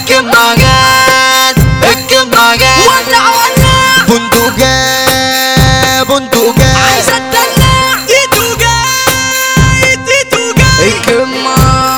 الكماجات الكماجات ولع ولع بندقات بندقات عايز اتدلع ايده جاي ايده جاي الكمة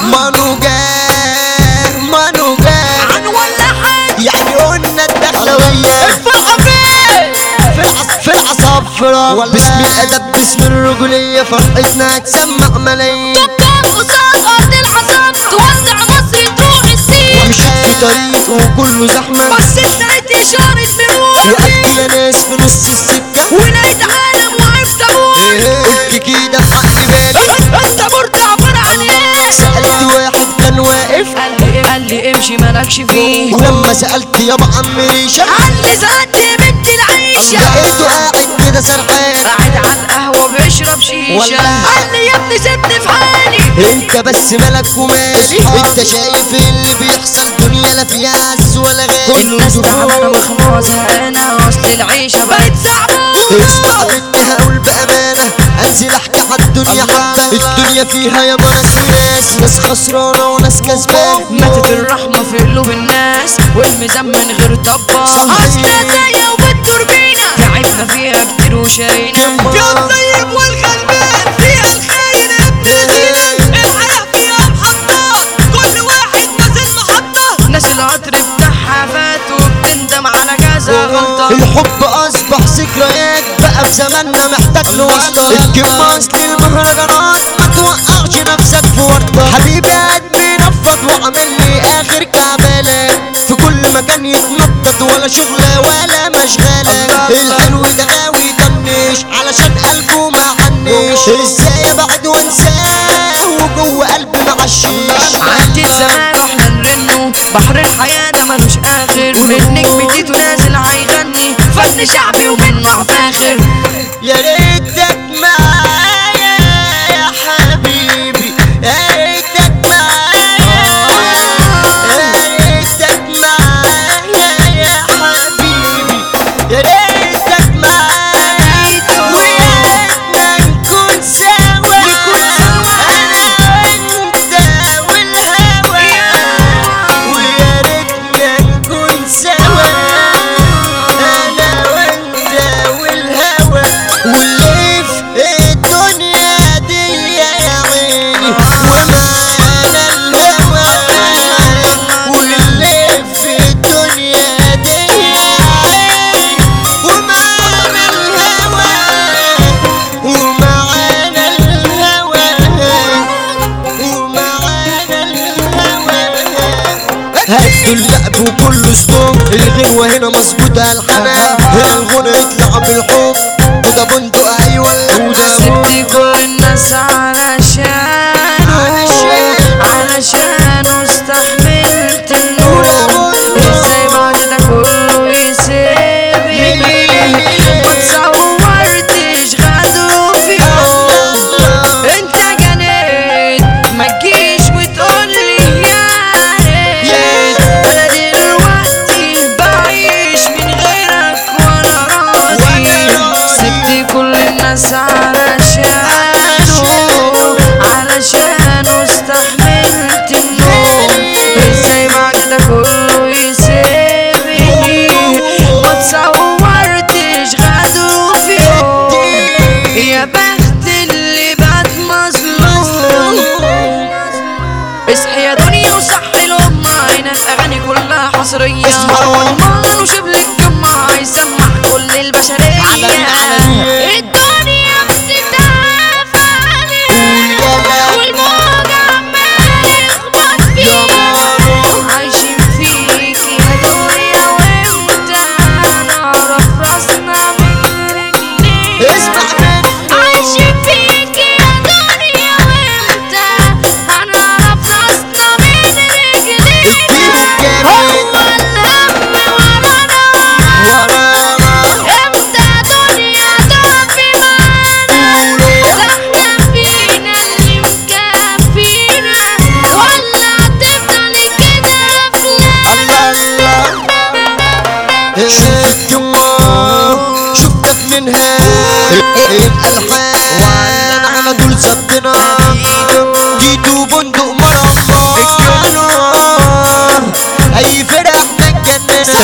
مانوجات مانوجات عن ولا حاجة يعني قلنا الدخلوية الفرقة فين في العص في العصافرة باسم الأدب باسم الرجولية فرقتنا هتسمع ملايين طب قصاد ارض العذاب توزع مصر تروح السين ومشيت في طريق وكله زحمة بصيت لقيت اشارة مرور وقفت يا ناس في نص السكة ولقيت عالم وقفت اقول قلت كده في حق بالي انت برد عبارة عن ايه سألت واحد كان واقف قال لي قال لي امشي مالكش فيه ولما سألت يابا عم ريشة قال لي زهقت يا بنت العيشة لقيته قاعد كده سرحان قاعد على القهوة بيشرب شيشة ولا- قال لي يا ابني سيبني في حالي انت بس مالك ومالي انت شايف اللي بيحصل دنيا لا فيها عز ولا غالي الناس تعبانة مخنوقة زهقانة اصل العيشة بقت صعبة اسمع بدي هقول بأمانة انزل احكي على الدنيا حبة الدنيا فيها يا ناس وناس ناس خسرانة وناس كسبانة ماتت الرحمة في قلوب الناس والميزان من غير طبة صحيح. أصل زي وبالتوربينة تعبنا فيها كتير وشاينا يا الطيب والغلبان فيها الخاين ابن لذينة الحياة فيها محطات كل واحد نازل محطة ناس القطر بتاعها فات وبتندم على كذا غلطة الحب اصبح ذكريات بقى في زماننا محتاج له واسطة الكم اصل المهرجانات ما توقعش نفسك في ورطة حبيبي قلبي نفض وعمل لي اخر كعبالة في كل مكان يتنطط ولا شغلة ولا مشغلة الحلو ده غاوي طنش علشان قلبه ما عنش ازاي ابعد وانساه وجوه قلبي معشيش عدت زمان واحنا نرنه بحر الحياة ده ملوش آخر النجم تيتو نازل هيغني فن شعبي ومنه فاخر يا ريتك معايا يا حبيبي يا ريتك معايا يا ريتك معايا يا حبيبي يا ريتك معايا ويا ريتنا نكون سوا انا وانت والهوى ويا ريتنا نكون سوا انا وانت والهوى واللي في الدنيا دي يا عيني ومعانا الهوى واللي في الدنيا دي يا عيني ومعانا الهوى ومعانا الهوى ومعانا الهوى هدوا اللعب وكله ستوب الغنوة هنا مظبوطة الحنان هنا الغنى يطلع بالحب وده بندق ايوه وده سبت كل الناس علشانه علشانه استحملت النور ازاي بعد ده كله يسيبني ما تصورتش غدره في يوم انت جنيت ما تجيش وتقولي يا ريت انا دلوقتي بعيش من غيرك وانا راضي سبت كل الناس علشانه علشانه استحملت النوم ازاي بعد ده كله يسيبني ما تصورتش غدره في يوم يا بخت اللي بات مظلوم اصحي يا دنيا وصحي الأمة هنا الأغاني كلها حصرية اسمع. والمال وشبل الجمعة هيسمع كل البشرية عالمي عالمي. الدنيا بتتعافى علينا يلا. والموج عمال يخبط فينا عايشين فيك يا دنيا وانت هنعرف راسنا من رجلينا اسمع مني عايشين فيك يا دنيا وانت هنعرف راسنا من رجلينا اديله هو الجامد الهم ورانا ورانا امتى دنيا تقفي معانا زحمة فينا اللي مكفينا ولا هتفضل كده الله غفلان الله شفت ما شفتك منها الالحان على طول صدنا جيتوا بندق مرمى اي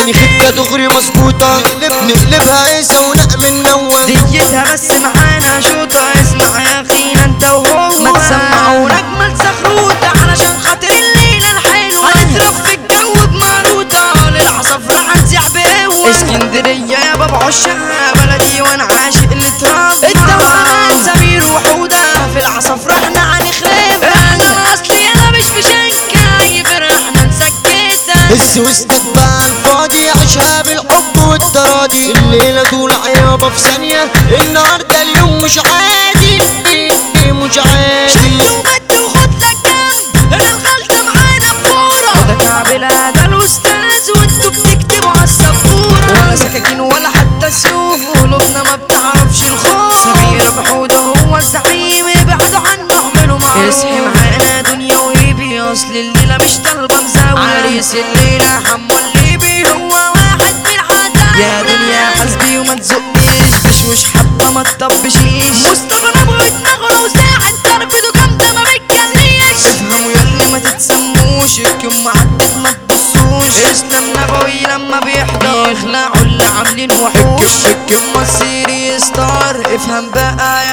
تاني خدة دغري مظبوطة نقلب نقلبها قيسة ونعمل نوة ديتها بس معانا شوطة اسمع يا اخينا انت وهو ما تسمعوا اجمل سخروطة علشان خاطر الليلة الحلوة هنضرب في الجو بماروطة للعصفرة هنزع بقوة اسكندرية يا بابا عشاها بلدي وانا عاشق اللي تراب التوأمان سمير وحودة في العصفرة احنا هنخربها انا اصلي انا مش في شنكة اي فرقة احنا نسكتها هز وسطك بقى الفاضي عيشها بالحب والتراضي الليلة طول عيابة في ثانية النهاردة اليوم مش عادي مش عادي شد ومد وخد لك جنب هنا الغلطة معانا بفورة ده كعب هذا الأستاذ وانتوا بتكتبوا على السبورة ولا سكاكين ولا حتى سيوف قلوبنا ما بتعرفش الخوف سمير بحوده هو الزعيم ابعدوا عنه اعملوا معروف اصحي معانا دنيا وهيبي اصل الليلة مش طالبة مزاولة عريس الليلة حمو الليبي هو واحد من العتاولة يا دنيا حسبي وما تزقنيش تشوش حبة ما تطبشيش مستغرب ودماغه لو ساعة تربده جامدة ما بتجليش افهموا يلا ما تتسموش الكم عدت ما تبصوش اسلام نبوي لما بيحضر يخلعوا اللي عاملين وحوش الكم مصيري ستار افهم بقى يا